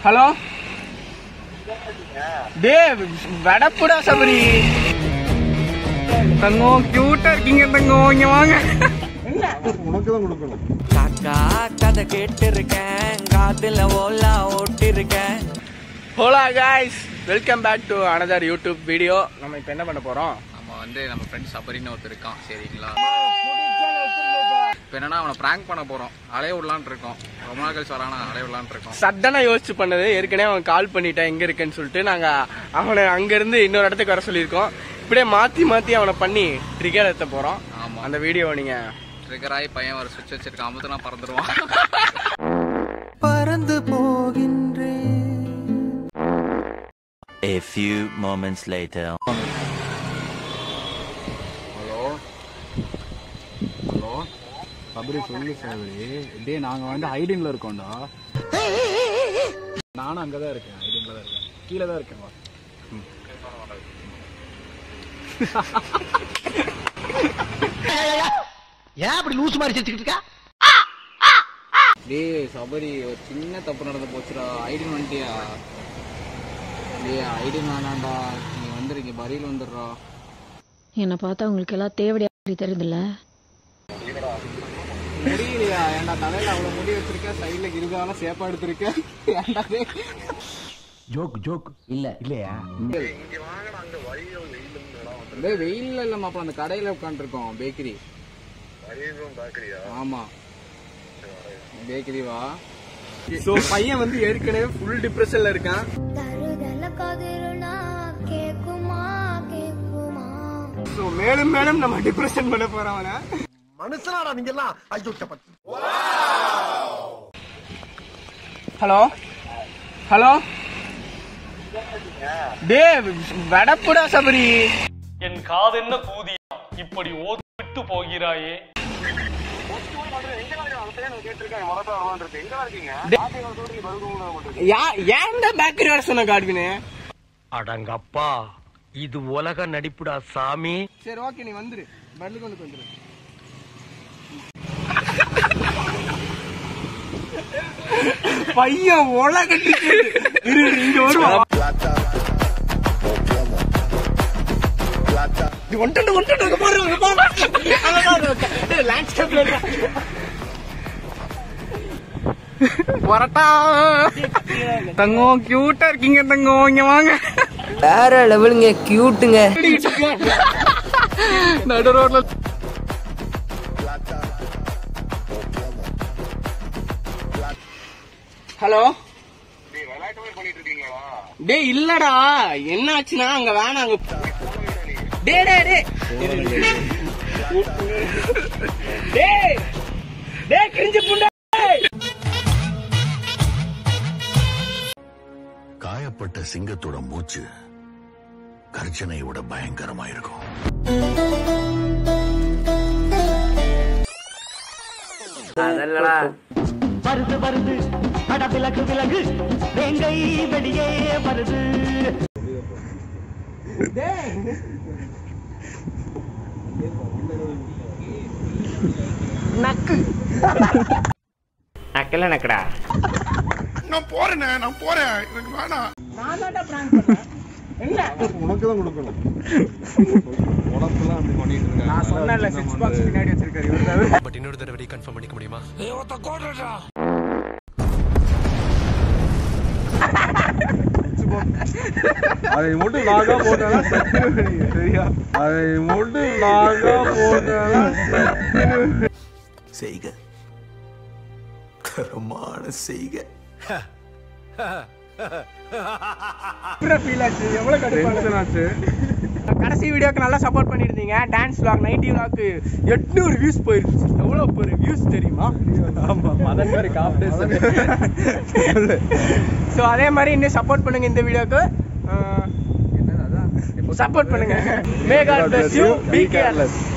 Hello டே வடப்புடா சபரி தங்கம் கியூட்டா இருக்கீங்க தங்கம் இங்க வாங்க உனக்கு தான் கொடுக்கணும் காக்கா கதை கேட்டிருக்கேன் காதுல ஓலா ஓட்டிருக்கேன் hola guys welcome back to another YouTube video நம்ம இப்போ என்ன பண்ண போறோம் நம்ம வந்து நம்ம ஃப்ரெண்ட் சபரின்னு ஒருத்தர் இருக்கான் சரிங்களா இப்போ என்னன்னா அவனை ப்ராங்க் பண்ண போறோம் அலைய விடலான்னு இருக்கோம் ரொம்ப நாள் கழிச்சு வரானா அலைய விடலான்னு இருக்கோம் சட்டனா யோசிச்சு பண்ணது ஏற்கனவே அவன் கால் பண்ணிட்டான் எங்க இருக்கேன்னு சொல்லிட்டு நாங்க அவனை அங்க இருந்து இன்னொரு இடத்துக்கு வர சொல்லியிருக்கோம் இப்படியே மாத்தி மாத்தி அவனை பண்ணி ட்ரிகர் ஏத்த போறோம் ஆமா அந்த வீடியோ நீங்க ட்ரிகர் ஆகி பையன் வர சுவிட்ச் வச்சிருக்கான் அமுத்துனா பறந்துருவான் பறந்து போகின்றேன் A few moments later. Hello hello Sabari சொல்லு சபரி டே நாங்க வந்து ஹைடிங்ல இருக்கோம்டா நானும் அங்கதான் இருக்கேன் ஹைடிங்ல தான் இருக்கேன் கீழே தான் இருக்கேன் வா. ஏன் அப்படி லூசு மாதிரி சிரிச்சுக்கிட்டு இருக்கா டேய் சபரி ஒரு சின்ன தப்பு நடந்து போச்சுடா ஐடின் வந்துட்டியா டேய் ஐடின் வேணாம்டா நீ வந்துருங்க பரியில் வந்துடுறா என்னை பார்த்தா உங்களுக்கு எல்லாம் தேவடியா தெரியுதுல்ல முடியலையா ஏன்டா தலையில அவ்வளவு முடி வச்சிருக்க சைடுல இருக்கால சேப்பா எடுத்திருக்க ஏன்டா டேய்? ஜோக் ஜோக் இல்ல இல்லையா டேய் வெயில்ல இல்ல மாப்பிள அந்த கடையில உட்காந்துருக்கோம் பேக்கரி ஆமா பேக்கரி வா சோ பையன் வந்து ஏற்கனவே ஃபுல் டிப்ரெஷன்ல இருக்கான் தருதல கதிருனா கேக்குமா கேக்குமா சோ மேலும் மேலும் நம்ம டிப்ரெஷன் பண்ண போறோம் அவனை மனுஷனாடா நீங்க எல்லாம் ஐயோ சப்பத்தி ஹலோ ஹலோ டே வடப்புடா சபரி என் காதென்ன கூதியா இப்படி ஓதிவிட்டு போகிறாயே யா- ஏன்டா பேக்கரி வர சொன்ன காட்வினு அடங்கப்பா இது உலக நடிப்புடா சாமி சரி ஓகே நீ வந்துரு பல்லுக்கு வந்து வந்துரு பையன் ஒல கட்டிட்டு இரு, இரு, இங்க வருவான் இது ஒன்ட்டு ஒன்ட்டு இங்க பாரு இங்க பாரு அங்க பாரு ஏய், landscape ல இருக்கா. வரட்டா தங்கம் கியூட்டா இருக்கீங்க தங்கம் இங்க வாங்க வேற லெவலுங்க கியூட்டுங்க நடு ரோட்ல ஹலோ டேய் இல்லடா என்ன ஆச்சுன்னா அங்க வேணாம் அங்க டே டே டே டேய் டேய் கிழிஞ்சு புண்டை காயப்பட்ட சிங்கத்தோட மூச்சு கர்ஜனை விட பயங்கரமா இருக்கும் வருது வருது அட விலகு விலகு வேங்கை வெளியே வருது நக்கல நக்கடா நான் போறேனே நான் போறேன் எனக்கு வேணாம் உனக்கு தான் கொடுக்கணும் உனக்குலாம் அப்படி பண்ணிட்டு இருக்காங்க நான் சொன்னேன்ல சிக்ஸ் பாக்ஸ் பின்னாடி வச்சிருக்காரு இவரு பட் இன்னொரு தடவை கன்ஃபார்ம் பண்ணிக்க முடியுமா அதை மட்டும் நாகா போட்டானா சத்தியம் சரியா அதை மட்டும் நாகா போட்டானா செய்க கரமான செய்க ஃபீல் ஆச்சு எவ்வளவு கடுப்பான ஆச்சு கடைசி வீடியோக்கு நல்லா சப்போர்ட் பண்ணிருந்தீங்க டான்ஸ் vlog நைட்டி vlogக்கு எட்நூறு வியூஸ் போயிருச்சு எவ்வளவு பேர் வியூஸ் தெரியுமா ஆமா மதன் மாதிரி காம்படிஷன் ஸோ அதே மாதிரி இன்னும் சப்போர்ட் பண்ணுங்க இந்த வீடியோக்கு சப்போர்ட் பண்ணுங்க may God bless you be careless